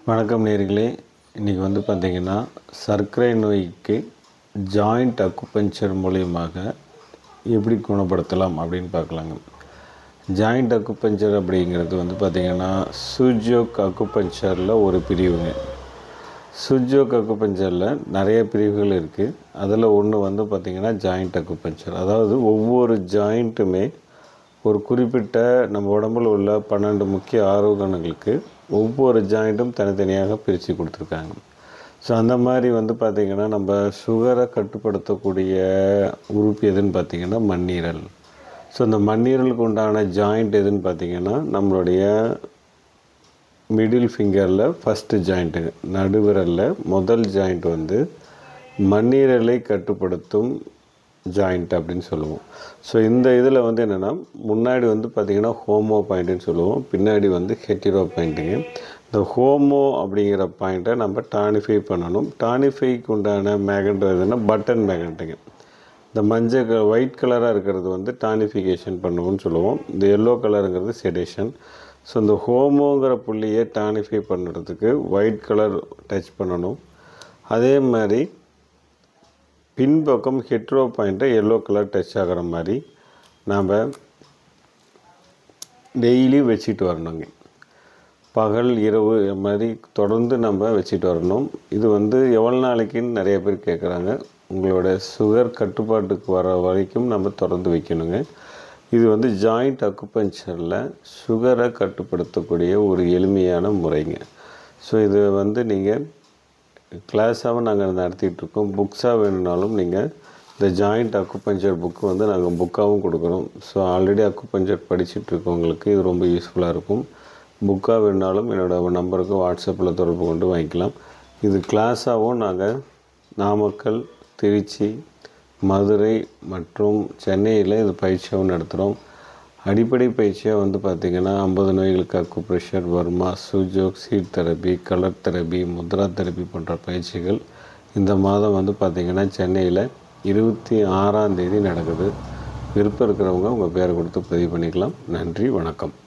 வணக்கம் நேர்களே இன்றைக்கி வந்து பார்த்திங்கன்னா சர்க்கரை நோய்க்கு ஜாயிண்ட் அக்குபஞ்சர் மூலியமாக எப்படி குணப்படுத்தலாம் அப்படின்னு பார்க்கலாங்க ஜாயிண்ட் அக்குபஞ்சர் அப்படிங்கிறது வந்து பார்த்திங்கன்னா சுஜோக் அக்குபஞ்சரில் ஒரு பிரிவுங்க சுஜோக் அக்குபஞ்சரில் நிறைய பிரிவுகள் இருக்குது அதில் ஒன்று வந்து பார்த்திங்கன்னா ஜாயிண்ட் அக்குபஞ்சர் அதாவது ஒவ்வொரு ஜாயிண்ட்டுமே ஒரு குறிப்பிட்ட நம்ம உடம்புல உள்ள பன்னெண்டு முக்கிய ஆரோகணங்களுக்கு ஒவ்வொரு ஜாயிண்ட்டும் தனித்தனியாக பிரித்து கொடுத்துருக்காங்க ஸோ அந்த மாதிரி வந்து பார்த்திங்கன்னா நம்ம சுகரை கட்டுப்படுத்தக்கூடிய உறுப்பு எதுன்னு பார்த்திங்கன்னா மண்ணீரல் ஸோ இந்த மண்ணீரலுக்கு உண்டான ஜாயிண்ட் எதுன்னு பார்த்திங்கன்னா நம்மளுடைய மிடில் ஃபிங்கரில் ஃபஸ்ட்டு ஜாயிண்ட்டுங்க நடுவிரலில் முதல் ஜாயிண்ட் வந்து மண்ணீரலை கட்டுப்படுத்தும் ஜாயிண்ட் அப்படின்னு சொல்லுவோம் ஸோ இந்த இதில் வந்து என்னென்னா முன்னாடி வந்து பார்த்திங்கன்னா ஹோமோ பாயிண்ட்டுன்னு சொல்லுவோம் பின்னாடி வந்து ஹெட்டிரோ பாயிண்ட்டுங்க இந்த ஹோமோ அப்படிங்கிற பாயிண்ட்டை நம்ம டானிஃபை பண்ணணும் டானிஃபைக்கு உண்டான மேகன்றதுன்னா பட்டன் மேகன்ட்டுங்க இந்த மஞ்சள் க ஒயிட் கலராக இருக்கிறது வந்து டானிஃபிகேஷன் பண்ணுவோம்னு சொல்லுவோம் இந்த எல்லோ கலருங்கிறது செடேஷன் ஸோ இந்த ஹோமோங்கிற புள்ளியை டானிஃபை பண்ணுறதுக்கு ஒயிட் கலர் டச் பண்ணணும் அதே மாதிரி பின்பக்கம் ஹெட்ரோ பாயிண்ட்டை எல்லோ கலர் டச் ஆகிற மாதிரி நாம் டெய்லி வச்சுட்டு வரணுங்க பகல் இரவு இது மாதிரி தொடர்ந்து நம்ம வச்சுட்டு வரணும் இது வந்து எவ்வளோ நாளைக்குன்னு நிறைய பேர் கேட்குறாங்க உங்களோட சுகர் கட்டுப்பாட்டுக்கு வர வரைக்கும் நம்ம தொடர்ந்து வைக்கணுங்க இது வந்து ஜாயிண்ட் அக்குபஞ்சரில் சுகரை கட்டுப்படுத்தக்கூடிய ஒரு எளிமையான முறைங்க ஸோ இது வந்து நீங்கள் கிளாஸாகவும் நாங்கள் நடத்திட்டுருக்கோம் புக்ஸாக வேணும்னாலும் நீங்கள் இந்த ஜாயிண்ட் அக்குபஞ்சர் புக்கு வந்து நாங்கள் புக்காகவும் கொடுக்குறோம் ஸோ ஆல்ரெடி அக்குபஞ்சர் படிச்சுட்டு இருக்கவங்களுக்கு இது ரொம்ப யூஸ்ஃபுல்லாக இருக்கும் புக்காக வேணுனாலும் என்னோடய நம்பருக்கு வாட்ஸ்அப்பில் தொடர்பு கொண்டு வாங்கிக்கலாம் இது கிளாஸாகவும் நாங்கள் நாமக்கல் திருச்சி மதுரை மற்றும் சென்னையில் இது பயிற்சியாகவும் நடத்துகிறோம் அடிப்படை பயிற்சியாக வந்து பார்த்திங்கன்னா ஐம்பது நோய்களுக்கு acupressure Varma Sujok seed therapy colour therapy mudra therapy போன்ற பயிற்சிகள் இந்த மாதம் வந்து பார்த்திங்கன்னா சென்னையில் இருபத்தி ஆறாம் தேதி நடக்குது விருப்பம் இருக்கிறவங்க உங்கள் பேரை கொடுத்து பதிவு பண்ணிக்கலாம் நன்றி வணக்கம்